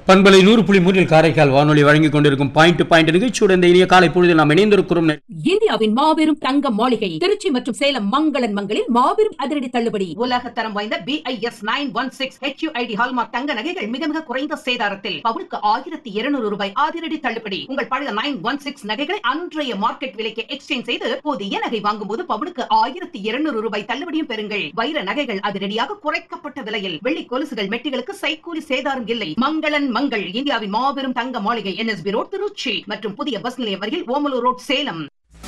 பண்பலை நூறு புள்ளி மூன்றில் காரைக்கால் வானொலி வழங்கிக் கொண்டிருக்கும் பாயிண்ட் டு பாயிண்ட் நிகழ்ச்சியோட இந்த இனிய காலை பொழுதில் நாம் இணைந்திருக்கிறோம் இந்தியாவின் மாபெரும் தங்க மாளிகை திருச்சி மற்றும் சேலம் மங்களன் மங்களில் மாபெரும் அதிரடி தள்ளுபடி உலக தரம் வாய்ந்த BIS nine one six HUID hallmark தங்க நகைகள் மிக மிக குறைந்த சேதாரத்தில் பவுனுக்கு ஆயிரத்தி இருநூறு ரூபாய் அதிரடி தள்ளுபடி உங்கள் பழைய நைன் ஒன் சிக்ஸ் நகைகளை அன்றைய மார்க்கெட் விலைக்கு எக்ஸ்சேஞ்ச் செய்து புதிய நகை வாங்கும் போது பவுனுக்கு ஆயிரத்தி இருநூறு ரூபாய் தள்ளுபடியும் பெறுங்கள் வைர நகைகள் அதிரடியாக குறைக்கப்பட்ட விலையில் வெள்ளி கொலுசுகள் மெட்டிகளுக்கு சைக்கூலி சேதாரம் இல்லை மங்களன் மங்கள் இந்தியாவின் மாபெரும் தங்க மாளிகை என்எஸ்பி ரோட் திருச்சி மற்றும் புதிய பஸ் நிலையம் அருகில் ஓமலூர் ரோட் சேலம்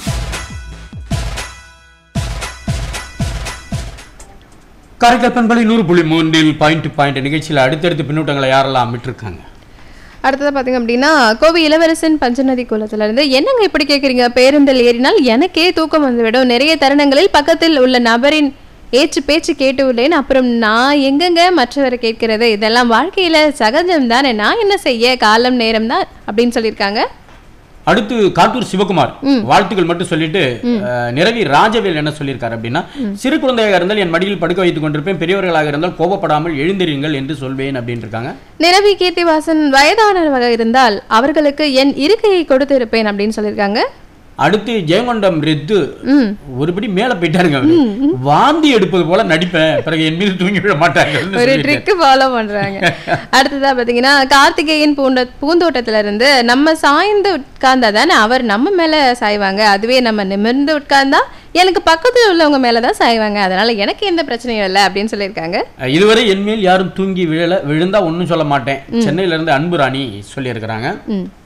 காரைக்கால் பண்பலை நூறு புள்ளி மூன்றில் பாயிண்ட் டு பாயிண்ட் நிகழ்ச்சியில் அடுத்தடுத்து பின்னூட்டங்களை யாரெல்லாம் விட்டுருக்காங்க அடுத்தது பார்த்தீங்க அப்படின்னா கோவை இளவரசன் பஞ்சநதி குளத்துல இருந்து என்னங்க இப்படி கேட்குறீங்க பேருந்தில் ஏறினால் எனக்கே தூக்கம் வந்துவிடும் நிறைய தருணங்களில் பக்கத்தில் உள்ள நபரின் ஏச்சு பேச்சு கேட்டு உள்ளேன் அப்புறம் நான் எங்கெங்க மற்றவரை கேட்கிறது இதெல்லாம் வாழ்க்கையில சகஜம் தானே நான் என்ன செய்ய காலம் நேரம் தான் அப்படின்னு சொல்லியிருக்காங்க அடுத்து காட்டூர் சிவகுமார் வாழ்த்துக்கள் மட்டும் சொல்லிட்டு அஹ், நிரவி ராஜவேல் என்ன சொல்லியிருக்காரு அப்படின்னா சிறு குழந்தையாக இருந்தால் என் மடியில் படுக்க வைத்துக் கொண்டிருப்பேன் பெரியவர்களாக இருந்தால் கோபப்படாமல் எழுந்திருங்கள் என்று சொல்வேன் அப்படின்னு இருக்காங்க நிரவி கீர்த்திவாசன் வயதானவராக இருந்தால் அவர்களுக்கு என் இருக்கையை கொடுத்து இருப்பேன் அப்படின்னு சொல்லியிருக்காங்க அடுத்து ஜெயங்கொண்டம் ரித்து ம் ஒருபடி மேல போயிட்டாருங்க அவரு. வாந்தி எடுப்பது போல நடிப்பேன் பிறகு என் மீது தூங்கி விட மாட்டாங்கன்னு ஒரு சொல்லியிருக்காரு. ட்ரிக் ஃபாலோ பண்றாங்க அடுத்ததா பாத்தீங்கன்னா கார்த்திகேயன் பூண்ட பூந்தோட்டத்துல இருந்து நம்ம சாய்ந்து உட்கார்ந்தா தானே அவர் நம்ம மேல சாய்வாங்க அதுவே நம்ம நிமிர்ந்து உட்கார்ந்தா எனக்கு பக்கத்துல உள்ளவங்க மேல தான் சாய்வாங்க அதனால எனக்கு எந்த பிரச்சனையும் இல்லை அப்படின்னு சொல்லியிருக்காங்க அஹ், இதுவரை என் மேல் யாரும் தூங்கி விழல விழுந்தா ஒன்றும் சொல்ல மாட்டேன் சென்னையில இருந்து அன்பு ராணி சொல்லியிருக்கிறாங்க ம்